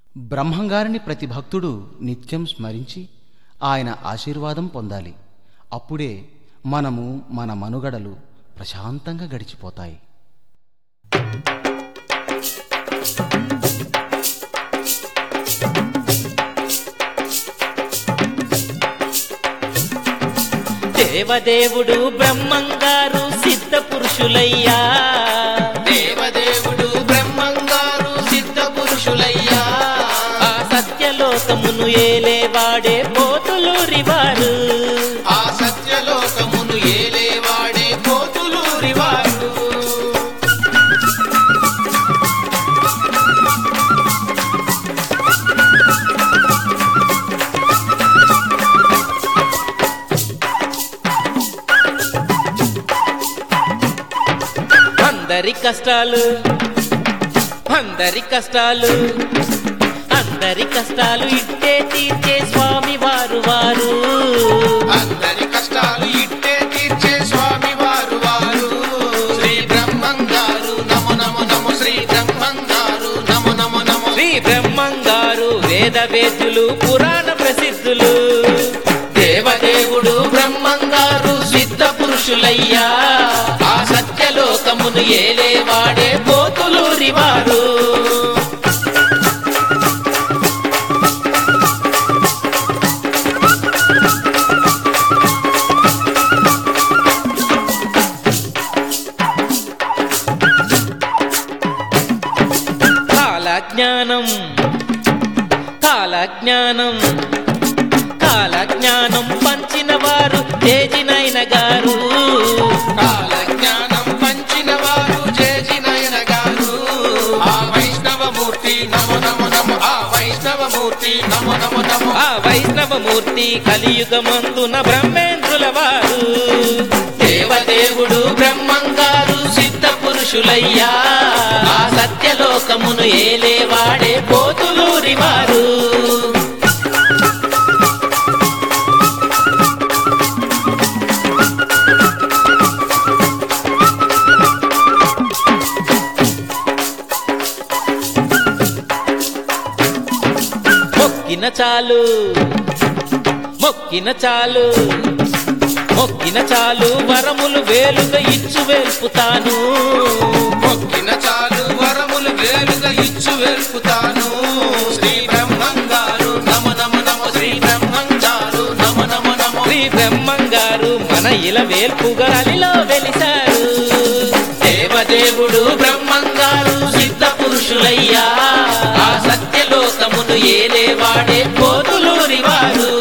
బ్రహ్మంగారిని ప్రతి భక్తుడు నిత్యం స్మరించి ఆయన ఆశీర్వాదం పొందాలి అప్పుడే మనము మన మనుగడలు ప్రశాంతంగా గడిచిపోతాయి దేవదేవుడు బ్రహ్మంగారు సిద్ధ పురుషులయ్యా దేవదేవుడు బ్రహ్మంగారు సిద్ధ పురుషులయ్యా ఆ సత్యలోకమును ఏలేవాడే పోతులూరివారు ఆ సత్యలోకమును ఏలేవాడే కోతులూరివాడు అందరి కష్టాలు అందరి కష్టాలు అందరి కష్టాలు ఇట్టే తీర్చే స్వామి వారు వారు అందరి కష్టాలు ఇట్టే తీర్చే స్వామి వారు వారు శ్రీ బ్రహ్మంగారు నమో నమో నమో శ్రీ బ్రహ్మంగారు నమో నమో నమో శ్రీ బ్రహ్మంగారు వేద వేద్యులు పురాణ ప్రసిద్ధులు దేవదేవుడు బ్రహ్మంగారు సిద్ధ పురుషులయ్యా ఆ సత్యలోకమును ఏలేవాడే కోతులూరివారు కాలజ్ఞానం కాలజ్ఞానం కాలజ్ఞానం పంచిన వారు తేజినైన గారు కాలజ్ఞానం పంచిన వారు చేజినయన గారు ఆ వైష్ణవమూర్తి నమో నమో నమో ఆ వైష్ణవమూర్తి నమో నమో నమో ఆ వైష్ణవమూర్తి కలియుగమందున బ్రహ్మేంద్రుల వారు దేవదేవుడు బ్రహ్మంగారు సిద్ధ పురుషులయ్యా ఆ సత్యలోకమును ఏలేవాడే పోతులూరి వారు మొక్కిన చాలు మొక్కిన చాలు మొక్కిన చాలు వరములు వేలుగా ఇచ్చు వేల్పుతాను మొక్కిన చాలు వరములు వేలుగా ఇచ్చు వెల్పుతాను శ్రీ బ్రహ్మంగారు నమ నమ నమ శ్రీ బ్రహ్మంగారు నమ నమ నమ శ్రీ బ్రహ్మంగారు మన ఇల వేల్పుగా అలిలో వెలిశారు దేవదేవుడు బ్రహ్మంగారు సిద్ధ పురుషులయ్యా ఆ సత్యలోకమును ఏలేవాడే కోతులూరి వారు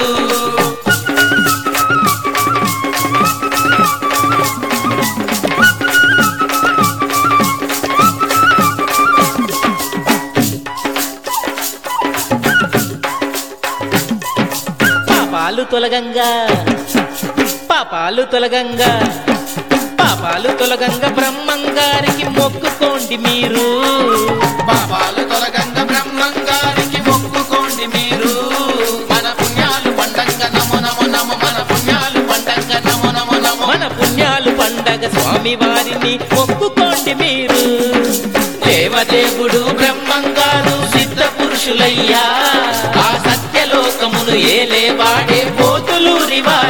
పాపాలు తొలగంగా పాపాలు తొలగంగా పాపాలు తొలగంగా బ్రహ్మంగారికి మొక్కుకోండి మీరు పాపాలు తొలగంగా బ్రహ్మంగారికి మొక్కుకోండి మీరు మన పుణ్యాలు పండంగ నమో నమో నమో మన పుణ్యాలు పండంగ నమో నమో నమో మన పుణ్యాలు పండగ స్వామి వారిని మొక్కుకోండి మీరు దేవదేవుడు బ్రహ్మంగారు సిద్ధ పురుషులయ్యా ఆ సత్యలోకమును ఏలేవాడే పోతులూరి వారు